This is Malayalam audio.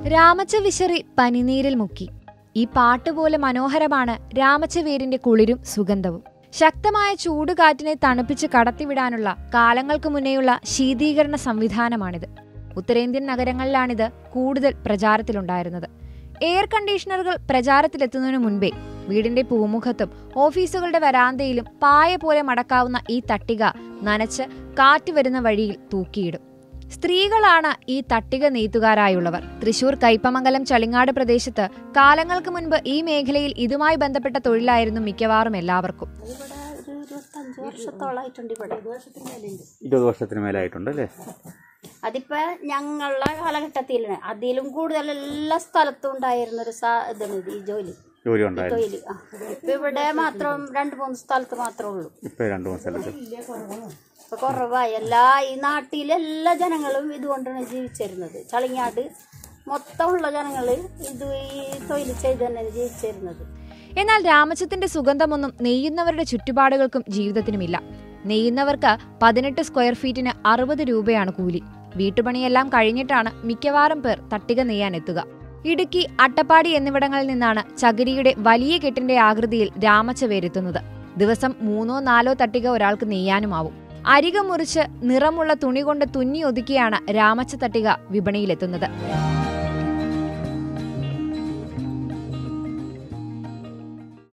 രാമച്ച വിശറി പനിനീരിൽ മുക്കി ഈ പാട്ടുപോലെ മനോഹരമാണ് രാമച്ച വേരിന്റെ കുളിരും സുഗന്ധവും ശക്തമായ ചൂടുകാറ്റിനെ തണുപ്പിച്ച് കടത്തിവിടാനുള്ള കാലങ്ങൾക്ക് മുന്നേയുള്ള ശീതീകരണ സംവിധാനമാണിത് ഉത്തരേന്ത്യൻ നഗരങ്ങളിലാണിത് കൂടുതൽ പ്രചാരത്തിലുണ്ടായിരുന്നത് എയർ കണ്ടീഷണറുകൾ പ്രചാരത്തിലെത്തുന്നതിനു മുൻപേ വീടിന്റെ പൂമുഖത്തും ഓഫീസുകളുടെ വരാന്തയിലും പായ പോലെ മടക്കാവുന്ന ഈ തട്ടിക നനച്ച് കാറ്റ് വരുന്ന വഴിയിൽ തൂക്കിയിടും സ്ത്രീകളാണ് ഈ തട്ടിക നെയ്ത്തുകാരായുള്ളവർ തൃശൂർ കയ്പമംഗലം ചളിങ്ങാട് പ്രദേശത്ത് കാലങ്ങൾക്ക് മുൻപ് ഈ മേഖലയിൽ ഇതുമായി ബന്ധപ്പെട്ട തൊഴിലായിരുന്നു മിക്കവാറും എല്ലാവർക്കും ഇവിടെ ഒരു ഇരുപത്തഞ്ച് വർഷത്തോളായിട്ടുണ്ട് ഇവിടെ ഇരുപത് വർഷത്തിന് മേലായിട്ടുണ്ട് അല്ലേ അതിപ്പോ ഞങ്ങളുടെ കാലഘട്ടത്തിലാണ് അതിലും കൂടുതൽ എല്ലാ സ്ഥലത്തും ഉണ്ടായിരുന്ന ഒരു സാ ഇതാണ് ഇത് ഈ ജോലി ജോലി ഉണ്ടായിരുന്നു തൊഴിൽ ആ ഇപ്പൊ ഇവിടെ മാത്രം രണ്ട് മൂന്ന് സ്ഥലത്ത് മാത്രമേ ഉള്ളൂ ഇപ്പൊ രണ്ടു മൂന്ന് സ്ഥലത്ത് ഇപ്പൊ കുറവായി എല്ലാ ഈ നാട്ടിലെ എല്ലാ ജനങ്ങളും ഇതുകൊണ്ടാണ് ജീവിച്ചിരുന്നത് ചളിങ്ങാട് മൊത്തമുള്ള ജനങ്ങൾ ഇത് ഈ തൊഴിൽ ചെയ്ത് തന്നെയാണ് ജീവിച്ചിരുന്നത് എന്നാൽ രാമച്ചത്തിന്റെ സുഗന്ധമൊന്നും നെയ്യുന്നവരുടെ ചുറ്റുപാടുകൾക്കും ജീവിതത്തിനുമില്ല നെയ്യുന്നവർക്ക് പതിനെട്ട് സ്ക്വയർ ഫീറ്റിന് അറുപത് രൂപയാണ് കൂലി വീട്ടുപണിയെല്ലാം കഴിഞ്ഞിട്ടാണ് മിക്കവാറും പേർ തട്ടിക നെയ്യാൻ എത്തുക ഇടുക്കി അട്ടപ്പാടി എന്നിവിടങ്ങളിൽ നിന്നാണ് ചകിരിയുടെ വലിയ കെട്ടിന്റെ ആകൃതിയിൽ രാമച്ച വേരെത്തുന്നത് ദിവസം മൂന്നോ നാലോ തട്ടിക ഒരാൾക്ക് നെയ്യാനുമാവും അരിക മുറിച്ച് നിറമുള്ള തുണി കൊണ്ട് തുന്നി ഒതുക്കിയാണ് രാമച്ച തട്ടിക വിപണിയിലെത്തുന്നത്